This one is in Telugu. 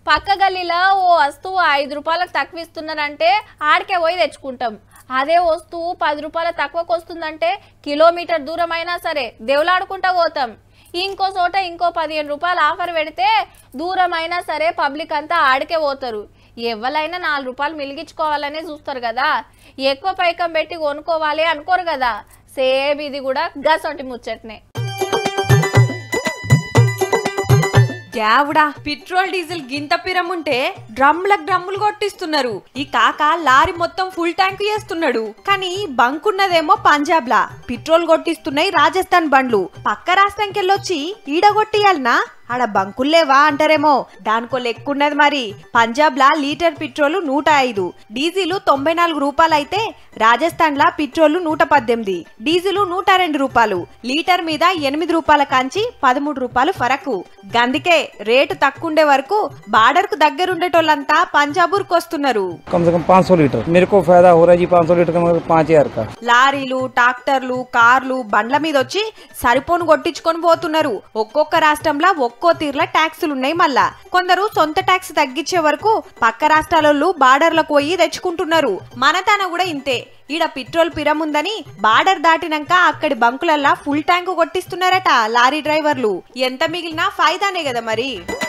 పక్క గల్లీలో ఓ వస్తువు ఐదు రూపాయలకు తక్కువ ఇస్తున్నారంటే ఆడికే పోయి తెచ్చుకుంటాం అదే వస్తువు పది రూపాయలు తక్కువకు వస్తుందంటే కిలోమీటర్ దూరం అయినా సరే దేవులాడుకుంటా పోతాం ఇంకో చోట ఇంకో పదిహేను రూపాయలు ఆఫర్ పెడితే దూరం అయినా సరే పబ్లిక్ అంతా ఆడికే పోతారు ఎవరైనా నాలుగు రూపాయలు మిలిగించుకోవాలనే చూస్తారు కదా ఎక్కువ పైకం పెట్టి కొనుక్కోవాలి అనుకోరు కదా సేమ్ ఇది కూడా గసొంటి ముచ్చట్నే దేవుడా పెట్రోల్ డీజిల్ గింత పిరముంటే డ్రమ్లకు డ్రమ్ములు కొట్టిస్తున్నారు ఈ కాక లారీ మొత్తం ఫుల్ ట్యాంక్ చేస్తున్నాడు కానీ బంక్ ఉన్నదేమో పంజాబ్ లా పెట్రోల్ కొట్టిస్తున్నాయి రాజస్థాన్ బండ్లు పక్క రాష్ట్రంకి వెళ్ళొచ్చి ఈడ కొట్టియాలనా ఆడ బంకుల్లేవా అంటారేమో దానికో లెక్కున్నది మరి పంజాబ్ లా లీటర్ పెట్రోల్ నూట ఐదు డీజిల్ తొంభై నాలుగు రూపాయలు అయితే రాజస్థాన్ లా పెట్రోల్ నూట పద్దెనిమిది డీజిల్ నూట రెండు రూపాయలు లీటర్ మీద ఎనిమిది రూపాయల కాంచి పదమూడు రూపాయలు ఫరకు గందుకే రేటు తక్కువ ఉండే వరకు బార్డర్ కు దగ్గరుండేటోళ్ళంతా పంజాబ్ వస్తున్నారు कम से कम 500 लीटर मेरे को फायदा हो रहा है जी 500 लीटर का मतलब पाँच हजार का లారీలు ట్రాక్టర్లు కార్లు బండ్ల మీద వచ్చి సరిపోను కొట్టించుకొని పోతున్నారు ఒక్కొక్క రాష్ట్రంలో ఒక్కో తీర్ల ట్యాక్సులు ఉన్నాయి మళ్ళా కొందరు సొంత ట్యాక్స్ తగ్గించే వరకు పక్క రాష్ట్రాలలో బార్డర్లకు పోయి తెచ్చుకుంటున్నారు మన తన కూడా ఇంతే ఈడ పెట్రోల్ పిరముందని బార్డర్ దాటినాక అక్కడి బంకులల్లా ఫుల్ ట్యాంక్ కొట్టిస్తున్నారట లారీ డ్రైవర్లు ఎంత మిగిలినా ఫాయిదానే కదా మరి